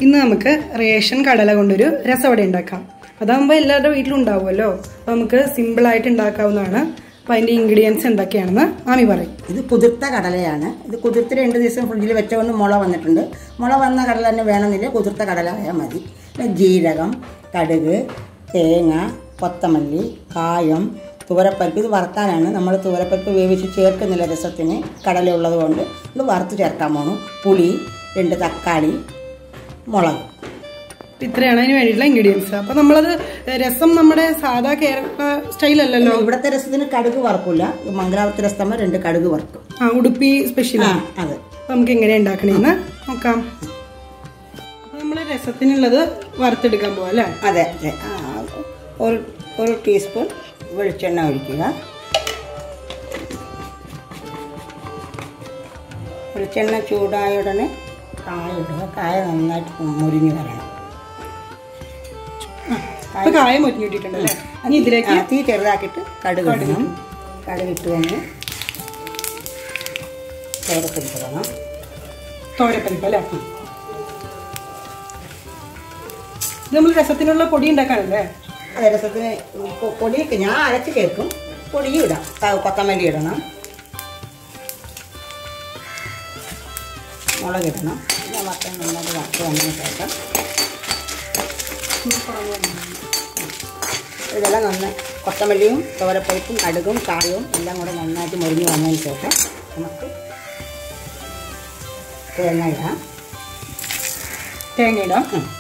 ഇന്ന് നമുക്ക് റേഷൻ കടല കൊണ്ടൊരു രസവട ഉണ്ടാക്കാം അതാകുമ്പോൾ എല്ലാവരുടെ വീട്ടിലും ഉണ്ടാവുമല്ലോ അപ്പോൾ നമുക്ക് സിമ്പിളായിട്ട് ഉണ്ടാക്കാവുന്നതാണ് അപ്പോൾ അതിൻ്റെ ഇൻഗ്രീഡിയൻസ് എന്തൊക്കെയാണെന്ന് ആമി പറയും ഇത് കുതിർത്ത കടലയാണ് ഇത് കുതിർത്ത് രണ്ട് ദിവസം ഫ്രിഡ്ജിൽ വെച്ചുകൊണ്ട് മുള വന്നിട്ടുണ്ട് മുള വന്ന കടല തന്നെ വേണമെന്നില്ല കുതിർത്ത കടല ആയാൽ മതി പിന്നെ ജീരകം കടുക് തേങ്ങ കൊത്തമല്ലി കായം തുവരപ്പരിപ്പ് ഇത് വറുക്കാനാണ് നമ്മൾ തുവരപ്പരിപ്പ് വേവിച്ച് ചേർക്കുന്നില്ല രസത്തിന് കടല ഉള്ളത് കൊണ്ട് ഇത് വറുത്ത് ചേർക്കാൻ പോണു പുളി രണ്ട് തക്കാളി മുളക് അപ്പോൾ ഇത്രയാണ് അതിന് വേണ്ടിയിട്ടുള്ള ഇൻഗ്രീഡിയൻസ് അപ്പോൾ നമ്മളത് രസം നമ്മുടെ സാധാ കേരള സ്റ്റൈലല്ലല്ലോ ഇവിടുത്തെ രസത്തിന് കടുക് വറക്കില്ല മംഗലാപുരത്തെ രസത്തമ്മ രണ്ട് കടുക് വറുക്കും ആ ഉടുപ്പി സ്പെഷ്യൽ ആ അതെ അപ്പോൾ നമുക്ക് എങ്ങനെ ഉണ്ടാക്കണമെന്ന് നോക്കാം അപ്പോൾ നമ്മൾ രസത്തിനുള്ളത് വറുത്തെടുക്കാൻ പോവാം അല്ലേ അതെ അതെ ആ ഒരു ഒരു ടീസ്പൂൺ വെളിച്ചെണ്ണ ഒഴിക്കുക വെളിച്ചെണ്ണ ചൂടായ ഉടനെ കായ ഇടുക കായ നന്നായിട്ട് മുരിഞ്ഞ് വരണം അപ്പോൾ കായം ഒരിഞ്ഞിട്ടിട്ടുണ്ട് അല്ലേ ഇനി ഇതിലേക്ക് ആ, തീ ചെറുതാക്കിയിട്ട് കടുക് ഇടണം കടുക് ഇട്ട് വന്ന് ചോരപ്പെടുത്തണം തോരപ്പരിപ്പ് അല്ലേ ഇത് നമ്മൾ രസത്തിനുള്ള പൊടി ഉണ്ടാക്കാനല്ലേ അതെ രസത്തിന് പൊ- പൊടിയൊക്കെ ഞാൻ അരച്ച് ചേർക്കും പൊടിയും ഇടാം ക- കൊത്തമല്ലി ഇടണം മുളകിടണം പിന്നെ വറുത്ത് നന്നായിട്ട് വറുത്ത് വന്നതിന് ശേഷം ഇതെല്ലാം നന്നായി കൊത്തമല്ലിയും തോരപ്പരിപ്പും കടുകും കായവും എല്ലാം കൂടെ നന്നായിട്ട് മുരിഞ്ഞ് വന്നതിന് ശേഷം നമുക്ക് തേങ്ങ ഇടാം തേങ്ങ ഇടാം ഉം.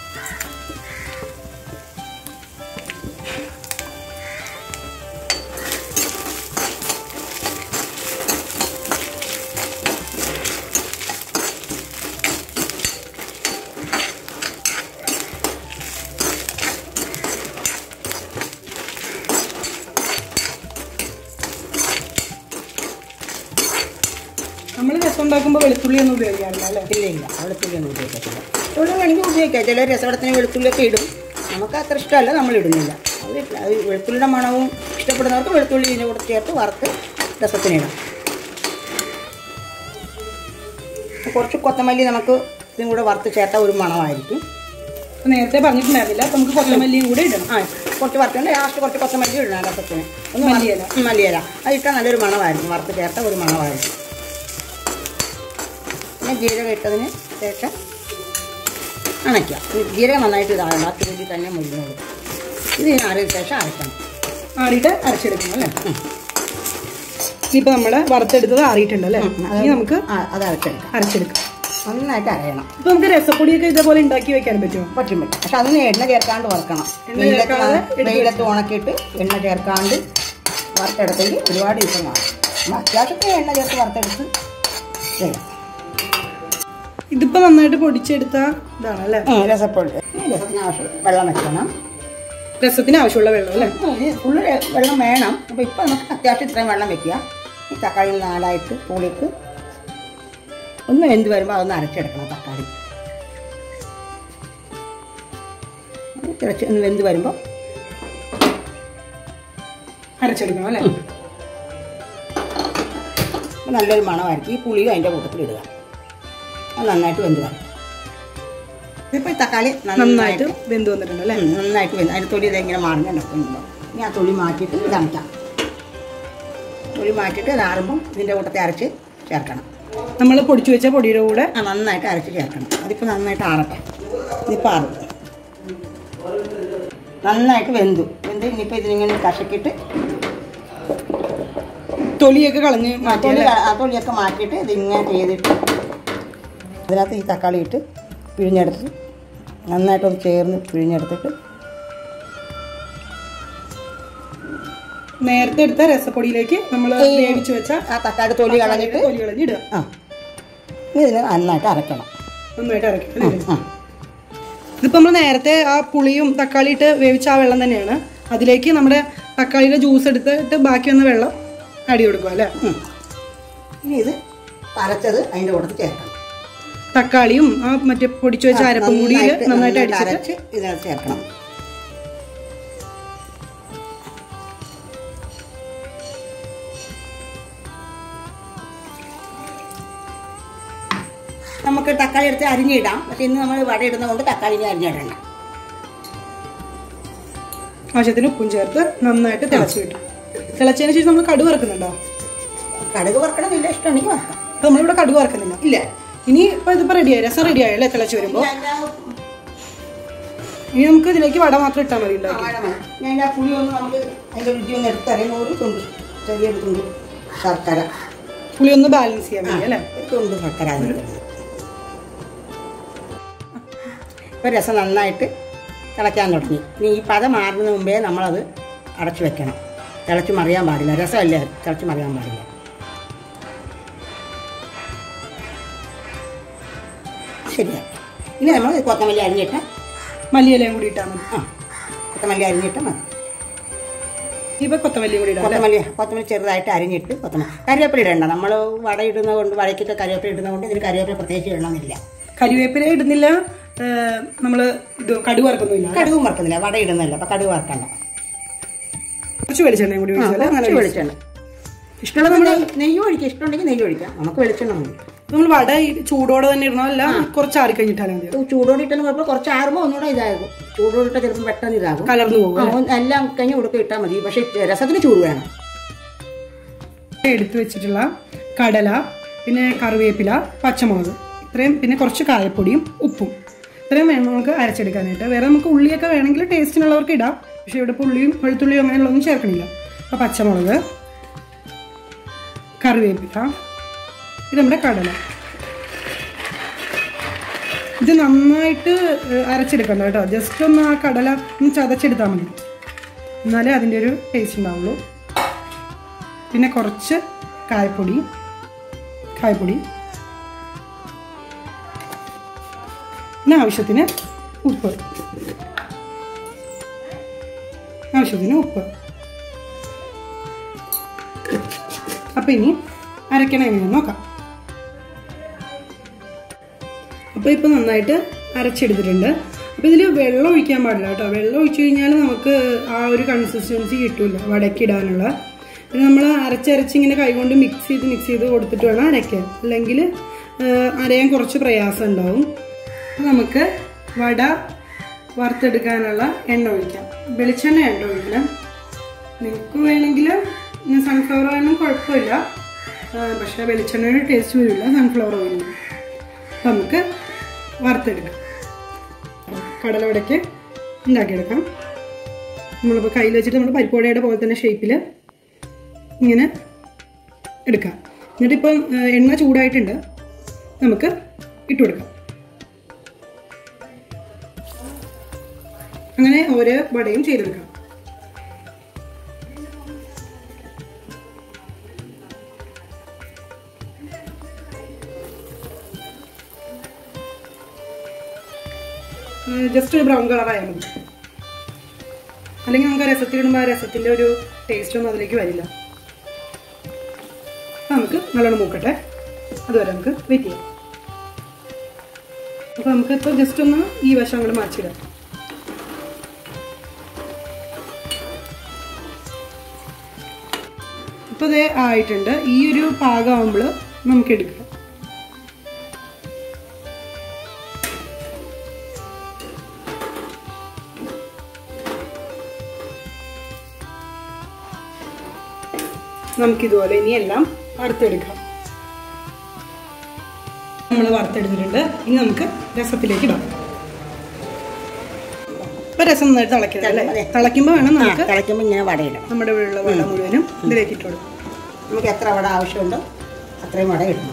നമ്മൾ രസം ഉണ്ടാക്കുമ്പോൾ വെളുത്തുള്ളി ഒന്നും ഉപയോഗിക്കാറില്ല അല്ലേ ഇല്ല ഇല്ല വെളുത്തുള്ളി ഒന്നും ഉപയോഗിക്കത്തില്ല വെളുത്തുള്ളി വേണമെങ്കിൽ ഉപയോഗിക്കാം ചില രസവടത്തിന് വെളുത്തുള്ളിയൊക്കെ ഇടും നമുക്ക് അത്ര ഇഷ്ടമല്ല നമ്മൾ ഇടുന്നില്ല അത് ഇല്ല. അത് വെളുത്തുള്ളിയുടെ മണവും ഇഷ്ടപ്പെടുന്നവർക്ക് വെളുത്തുള്ളി ഇതിൻ്റെ കൂടെ ചേർത്ത് വറുത്ത് രസത്തിനിടാം കുറച്ച് കൊത്തമല്ലി നമുക്ക് ഇതിനും കൂടെ വറുത്ത് ചേർത്താൽ ഒരു മണമായിരിക്കും അപ്പോൾ നേരത്തെ പറഞ്ഞിട്ടുണ്ടായിരുന്നില്ല അപ്പോൾ നമുക്ക് കൊത്തമല്ലിയും കൂടെ ഇടണം ആ കുറച്ച് വറുത്തുണ്ട് ലാസ്റ്റ് കുറച്ച് കൊത്തമല്ലി ഇടണം രസത്തിന് ഒന്ന് വറ- മല്ലിയില. ഉം, മല്ലിയില അത് ഇട്ടാൽ നല്ലൊരു മണമായിരിക്കും വറുത്ത് ചേർത്ത ഒരു മണമായിരിക്കും പിന്നെ ജീരകം ഇട്ടതിന് ശേഷം അണയ്ക്കുക ഈ ജീരകം നന്നായിട്ട് ഇതാകണം ആ തുരുതി തന്നെ മുരിഞ്ഞോളൂ ഇത് ഇതിന് ആറിയതിന് ശേഷം അരയ്ക്കണം ആറിയിട്ട് അരച്ചെടുക്കണം അല്ലേ ഇനിയിപ്പോൾ നമ്മൾ വറുത്തെടുത്തത് ആറിയിട്ടുണ്ട് അല്ലേ ഇനി നമുക്ക് ആ അത് അരച്ചെടുക്കാം അരച്ചെടുക്കാം നന്നായിട്ട് അരയണം അപ്പോൾ നമുക്ക് രസപ്പൊടിയൊക്കെ ഇതേപോലെ ഉണ്ടാക്കി വെക്കാൻ പറ്റുമോ പറ്റും പറ്റും പക്ഷെ അതൊന്ന് എണ്ണ ചേർക്കാണ്ട് വറുക്കണം എണ്ണ വെയിലത്ത് ചേർക്കാതെ വ- വെയിലത്ത് ഉണക്കിയിട്ട് എണ്ണ ചേർക്കാണ്ട് വറുത്തെടുത്തെങ്കിൽ ഒരുപാട് ദിവസം കാണും നമ്മൾ അത്യാവശ്യത്തിന് എണ്ണ ചേർത്ത് വറുത്തെടുത്ത് ചെയ്യാം ഇതിപ്പോൾ നന്നായിട്ട് പൊടിച്ചെടുത്ത ഇതാണ് അല്ലേ രസപ്പൊടി രസത്തിന് ആവശ്യം വെള്ളം വെക്കണം രസത്തിന് ആവശ്യമുള്ള വെള്ളം അല്ലേ ഫുള്ള് വെള്ളം വേണം അപ്പോൾ ഇപ്പം നമുക്ക് അത്യാവശ്യം ഇത്രയും വെള്ളം വെക്കുക ഈ തക്കാളി നാലായിട്ട് പുളിക്ക് ഒന്ന് വെന്ത് വരുമ്പോൾ അതൊന്ന് അരച്ചെടുക്കണം തക്കാളി അത് തിളച്ച് ഒന്ന് വെന്ത് വരുമ്പോൾ അരച്ചെടുക്കണം അല്ലേ നല്ലൊരു മണമായിരിക്കും ഈ പുളിയും അതിൻ്റെ കൂട്ടത്തിൽ ഇടുക അത് നന്നായിട്ട് വെന്ത് വരും ഇതിപ്പോൾ ഈ തക്കാളി നന്നായിട്ട് നന്നായിട്ട് വെന്ത് വന്നിട്ടുണ്ട് അല്ലേ ഉം, നന്നായിട്ട് വെന്ത് അതിന് തൊലി ഇതെങ്ങനെ മാറുന്ന നിൽക്കുന്നുണ്ടോ ഇനി ആ തൊലി മാറ്റിയിട്ട് ഇത് അണയ്ക്കാം തൊലി മാറ്റിയിട്ട് ഇത് ആറുമ്പം ഇതിൻ്റെ കൂട്ടത്തിൽ അരച്ച് ചേർക്കണം നമ്മൾ പൊടിച്ചു വെച്ച പൊടിയുടെ കൂടെ ആ നന്നായിട്ട് അരച്ച് ചേർക്കണം അതിപ്പോൾ നന്നായിട്ട് ആറട്ടെ ഇതിപ്പോൾ ആറും നന്നായിട്ട് വെന്തു വെന്ത് ഇനിയിപ്പോൾ ഇതിനിങ്ങനെ കശക്കിയിട്ട് തൊലിയൊക്കെ കളഞ്ഞ് മാറ്റി തൊലി ആ തൊലിയൊക്കെ മാറ്റിയിട്ട് ഇതിങ്ങനെ ചെയ്തിട്ട് അതിനകത്ത് ഈ തക്കാളി ഇട്ട് പിഴിഞ്ഞെടുത്ത് നന്നായിട്ടൊന്ന് ചേർന്ന് പിഴിഞ്ഞെടുത്തിട്ട് നേരത്തെ എടുത്ത രസപ്പൊടിയിലേക്ക് നമ്മൾ വേവിച്ചു വെച്ച ആ തക്കാളി തൊലി കളഞ്ഞിട്ട് തൊലി കളഞ്ഞ് ഇടുക ആ ഇനി ഇതിന് നന്നായിട്ട് അരക്കണം നന്നായിട്ട് ഇറക്കി ആ ഇതിപ്പോൾ നമ്മൾ നേരത്തെ ആ പുളിയും തക്കാളി ഇട്ട് വേവിച്ച ആ വെള്ളം തന്നെയാണ് അതിലേക്ക് നമ്മുടെ തക്കാളിയുടെ ജ്യൂസ് എടുത്തിട്ട് ബാക്കി വന്ന വെള്ളം അടി കൊടുക്കുക അല്ലേ ഉം. ഇനി ഇത് അരച്ചത് അതിൻ്റെ കൂട്ടത്തിൽ ചേർക്കണം തക്കാളിയും ആ മറ്റേ പൊടിച്ചു വെച്ച അരപ്പും കൂടി നന്നായിട്ട് നന്നായിട്ട് നന്നായിട്ട് അടിച്ചിട്ട് അരച്ച് ഇതിനകത്ത് ചേർക്കണം നമുക്ക് തക്കാളി എടുത്ത് അരിഞ്ഞിടാം പക്ഷെ ഇന്ന് നമ്മൾ വട ഇടുന്നതുകൊണ്ട് തക്കാളി ഇനി അരിഞ്ഞിടണം ആവശ്യത്തിന് ഉപ്പും ചേർത്ത് നന്നായിട്ട് തിളച്ച് കിട്ടും തിളച്ചതിന് ശേഷം നമ്മൾ കടുക് വറക്കുന്നുണ്ടോ കടുക് വറക്കണമെന്നില്ല ഇഷ്ടമുണ്ടെങ്കിൽ വറക്കാം അപ്പൊ നമ്മളിവിടെ കടുക് വറക്കുന്നില്ല ഇല്ല ഇനി ഇപ്പൊ ഇതിപ്പോ റെഡിയായി രസം റെഡിയായി അല്ലേ തിളച്ച് വരുമ്പോ ഇനി നമുക്ക് ഇതിലേക്ക് വട മാത്രം ഇട്ടാൽ മതി ഉണ്ടാക്കി ഞാൻ ആ പുളി ഒന്ന് നമുക്ക് അതിൻ്റെ രുചി ഒന്ന് എടുത്തറിയുന്ന ഒരു തുണ്ട് ചെറിയൊരു തുണ്ട് ശർക്കര പുളി ഒന്ന് ബാലൻസ് ചെയ്യാൻ വേണ്ടി അല്ലേ ഒരു തുണ്ട് ശർക്കര അതിന് ഇപ്പോൾ രസം നന്നായിട്ട് തിളയ്ക്കാൻ തുടങ്ങി ഇനി ഈ പത മാറുന്നതിന് മുമ്പേ നമ്മളത് അടച്ചു വെക്കണം തിളച്ച് മറിയാൻ പാടില്ല രസമല്ലേ തിളച്ച് മറിയാൻ പാടില്ല ശരിയാ ഇനി നമ്മൾ കൊത്തമല്ലി അരിഞ്ഞിട്ട് മല്ലിയിലയും കൂടി ഇട്ടാൽ മതി ആ കൊത്തമല്ലി അരിഞ്ഞിട്ട് മതി ഇപ്പൊ കൊത്തമല്ലിയും കൂടി ഇടാം അല്ലേ? കൊത്തമല്ലി കൊത്തമല്ലി ചെറുതായിട്ട് അരിഞ്ഞിട്ട് കൊത്തമല്ലി കരിവേപ്പില ഇടണ്ട നമ്മൾ വട ഇടുന്നത് കൊണ്ട് വടക്കൊക്കെ കരിവേപ്പില ഇടുന്നത് കൊണ്ട് ഇതിന് കരിവേപ്പില പ്രത്യേകിച്ച് ഇടണമെന്നില്ല കരിവേപ്പില ഇടുന്നില്ല ഏഹ്, നമ്മള് ഇത് കടുക് വറക്കുന്നില്ല കടുകും വറക്കുന്നില്ല വട ഇടുന്നില്ല അപ്പൊ കടുക് വറക്കണ്ട കുറച്ച് വെളിച്ചെണ്ണയും കൂടി ഒഴിച്ചാൽ അങ്ങനെ കുറച്ച് വെളിച്ചെണ്ണ ഇഷ്ടമുള്ള നമ്മൾ നെയ്യ് ഒഴിക്കാം ഇഷ്ടമുണ്ടെങ്കിൽ നെയ്യ് ഒഴിക്കാം നമുക്ക് വെളിച്ചെണ്ണ മതി നമ്മൾ വട ഈ ചൂടോടെ തന്നെ ഇടണമല്ല കുറച്ച് ആറി കഴിഞ്ഞിട്ടാലും മതി ഇത് ചൂടോടെ ഇട്ടാലും കുഴപ്പം കുറച്ച് ആറുമ്പോൾ ഒന്നുകൂടെ ഇതാകും ചൂടോടെ ഇട്ടാൽ ചിലപ്പോൾ പെട്ടെന്ന് ഇതാകും കലർന്നു പോകും ആ, ഒന്ന് എല്ലാം കഴിഞ്ഞ് കൊടുക്കുക ഇട്ടാൽ മതി പക്ഷേ രസത്തിന് ചൂട് വേണം എടുത്തു വെച്ചിട്ടുള്ള കടല പിന്നെ കറിവേപ്പില പച്ചമുളക് ഇത്രയും പിന്നെ കുറച്ച് കായപ്പൊടിയും ഉപ്പും ഇത്രയും വേണം നമുക്ക് അരച്ചെടുക്കാനായിട്ട് വേറെ നമുക്ക് ഉള്ളിയൊക്കെ വേണമെങ്കിൽ ടേസ്റ്റിനുള്ളവർക്ക് ഇടാം പക്ഷെ ഇവിടെ ഇപ്പോൾ ഉള്ളിയും വെളുത്തുള്ളിയും അങ്ങനെയുള്ളതൊന്നും ചേർക്കണില്ല അപ്പോൾ പച്ചമുളക് കറിവേപ്പില ഇത് നമ്മുടെ കടല ഇത് നന്നായിട്ട് ഏഹ്, അരച്ചെടുക്കണ്ട കേട്ടോ ജസ്റ്റ് ഒന്ന് ആ കടല ഒന്ന് ചതച്ചെടുത്താൽ മതി എന്നാലേ അതിൻ്റെ ഒരു ടേസ്റ്റ് ഉണ്ടാവുള്ളൂ പിന്നെ കുറച്ച് കായപ്പൊടി കായപ്പൊടി പിന്നെ ആവശ്യത്തിന് ഉപ്പ് ആവശ്യത്തിന് ഉപ്പ് അപ്പം ഇനി അരയ്ക്കണ എങ്ങനെയാന്ന് നോക്കാം അപ്പോൾ ഇപ്പോൾ നന്നായിട്ട് അരച്ചെടുത്തിട്ടുണ്ട് അപ്പോൾ ഇതിൽ വെള്ളം ഒഴിക്കാൻ പാടില്ല കേട്ടോ വെള്ളം ഒഴിച്ചു കഴിഞ്ഞാൽ നമുക്ക് ആ ഒരു കൺസിസ്റ്റൻസി കിട്ടില്ല വടക്കിടാനുള്ള പിന്നെ നമ്മൾ അരച്ചരച്ച് ഇങ്ങനെ കൈകൊണ്ട് മിക്സ് ചെയ്ത് മിക്സ് ചെയ്ത് കൊടുത്തിട്ട് വേണം അരയ്ക്കാൻ അല്ലെങ്കിൽ അരയാൻ കുറച്ച് പ്രയാസം ഉണ്ടാവും അപ്പോൾ നമുക്ക് വട വറുത്തെടുക്കാനുള്ള എണ്ണ ഒഴിക്കാം വെളിച്ചെണ്ണ എണ്ണ ഒഴിക്കണം നിങ്ങൾക്ക് വേണമെങ്കിൽ സൺഫ്ലവർ ഓയിലും കുഴപ്പമില്ല ആ, പക്ഷേ വെളിച്ചെണ്ണയുടെ ടേസ്റ്റ് വരില്ല സൺഫ്ലവർ ഓയിലിന് അപ്പം നമുക്ക് വറുത്തെടുക്കാം കടലവടയ്ക്ക് ഉണ്ടാക്കിയെടുക്കാം നമ്മളിപ്പോൾ കയ്യിൽ വെച്ചിട്ട് നമ്മൾ പരിപ്പോടയുടെ പോലെ തന്നെ ഷേപ്പിൽ ഇങ്ങനെ എടുക്കാം എന്നിട്ടിപ്പം ആ, എണ്ണ ചൂടായിട്ടുണ്ട് നമുക്ക് ഇട്ട് കൊടുക്കാം അങ്ങനെ ഓരോ വടയും ചെയ്തെടുക്കാം ജസ്റ്റ് ഒരു ബ്രൗൺ കളർ ആയാൽ മതി അല്ലെങ്കിൽ നമുക്ക് ആ രസത്തിലിടുമ്പോൾ ആ രസത്തിൻ്റെ ഒരു ടേസ്റ്റ് ഒന്നും അതിലേക്ക് വരില്ല അപ്പം നമുക്ക് നല്ലോണം മൂക്കട്ടെ അതുവരെ നമുക്ക് വെയിറ്റ് ചെയ്യാം അപ്പോൾ നമുക്ക് ഇപ്പോൾ ജസ്റ്റ് ഒന്ന് ഈ വശം അങ്ങോട്ട് മാറ്റിയിടാം ഇപ്പോൾ ഇത് ആയിട്ടുണ്ട് ഈ ഒരു പാകമാകുമ്പോൾ നമുക്ക് എടുക്കാം നമുക്കിതുപോലെ ഇനി എല്ലാം വറുത്തെടുക്കാം നമ്മൾ വറുത്തെടുത്തിട്ടുണ്ട് ഇനി നമുക്ക് രസത്തിലേക്ക് ഇടാം ഇപ്പൊ രസം നന്നായിട്ട് തിളയ്ക്കുന്നത് അല്ലേ അതെ. തിളയ്ക്കുമ്പോൾ വേണം ആ നമുക്ക് തിളയ്ക്കുമ്പോൾ ഇങ്ങനെ വട ഇടണം നമ്മുടെ വീട്ടിലുള്ള വെള്ളം മുഴുവനും ഇതിലേക്ക് ഇട്ട് കൊടുക്കാം നമുക്ക് എത്ര വട ആവശ്യമുണ്ടോ അത്രയും വട ഇടണം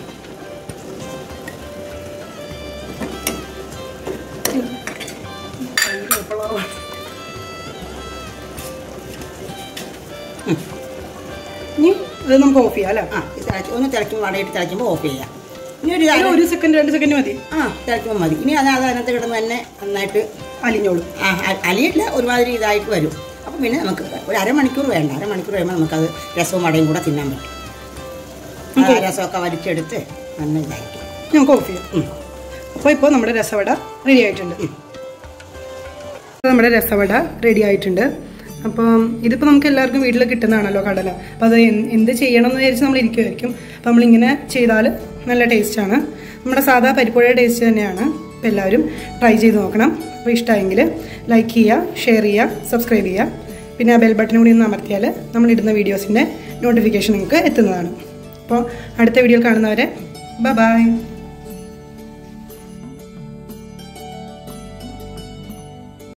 ഇനി അത് നമുക്ക് ഓഫ് ചെയ്യാം അല്ലേ ആ ഇത് തിളച്ച് ഒന്ന് തിളയ്ക്കുമ്പോൾ വടയിട്ട് തിളയ്ക്കുമ്പോൾ ഓഫ് ചെയ്യാം ഇനി ഒരു ഒരു ഒരു സെക്കൻഡ് രണ്ട് സെക്കൻഡ് മതി ആ തിളയ്ക്കുമ്പോൾ മതി ഇനി അത് അത് അതിനകത്ത് കിടന്ന് തന്നെ നന്നായിട്ട് അലിഞ്ഞോളൂ ആ അ- അലിയില്ല ഒരുമാതിരി ഇതായിട്ട് വരും അപ്പം പിന്നെ നമുക്ക് ഒരു അരമണിക്കൂർ വേണ്ട അരമണിക്കൂർ കഴിയുമ്പോൾ നമുക്കത് രസവും വടയും കൂടെ തിന്നാൻ പറ്റും ആ രസമൊക്കെ വലിച്ചെടുത്ത് നന്ന ഇതായിരിക്കും നമുക്ക് ഓഫ് ചെയ്യാം ഉം. അപ്പോൾ ഇപ്പോൾ നമ്മുടെ രസവട റെഡി ആയിട്ടുണ്ട് അപ്പോൾ നമ്മുടെ രസവട റെഡി ആയിട്ടുണ്ട് അപ്പം ഇതിപ്പോൾ നമുക്ക് എല്ലാവർക്കും വീട്ടിൽ കിട്ടുന്നതാണല്ലോ കടല അപ്പോൾ അത് എന്ത് എന്ത് ചെയ്യണം എന്ന് വിചാരിച്ച് നമ്മൾ ഇരിക്കുമായിരിക്കും അപ്പോൾ നമ്മളിങ്ങനെ ചെയ്താൽ നല്ല ടേസ്റ്റാണ് നമ്മുടെ സാധാ പരിപ്പുഴയുടെ ടേസ്റ്റ് തന്നെയാണ് അപ്പോൾ എല്ലാവരും ട്രൈ ചെയ്ത് നോക്കണം അപ്പോൾ ഇഷ്ടമായെങ്കിൽ ലൈക്ക് ചെയ്യുക ഷെയർ ചെയ്യുക സബ്സ്ക്രൈബ് ചെയ്യുക പിന്നെ ആ ബെൽ ബട്ടൺ കൂടി ഒന്ന് അമർത്തിയാൽ നമ്മളിടുന്ന വീഡിയോസിൻ്റെ നോട്ടിഫിക്കേഷൻ നിങ്ങൾക്ക് എത്തുന്നതാണ് അപ്പോൾ അടുത്ത വീഡിയോ കാണുന്നവരെ ബ ബായ്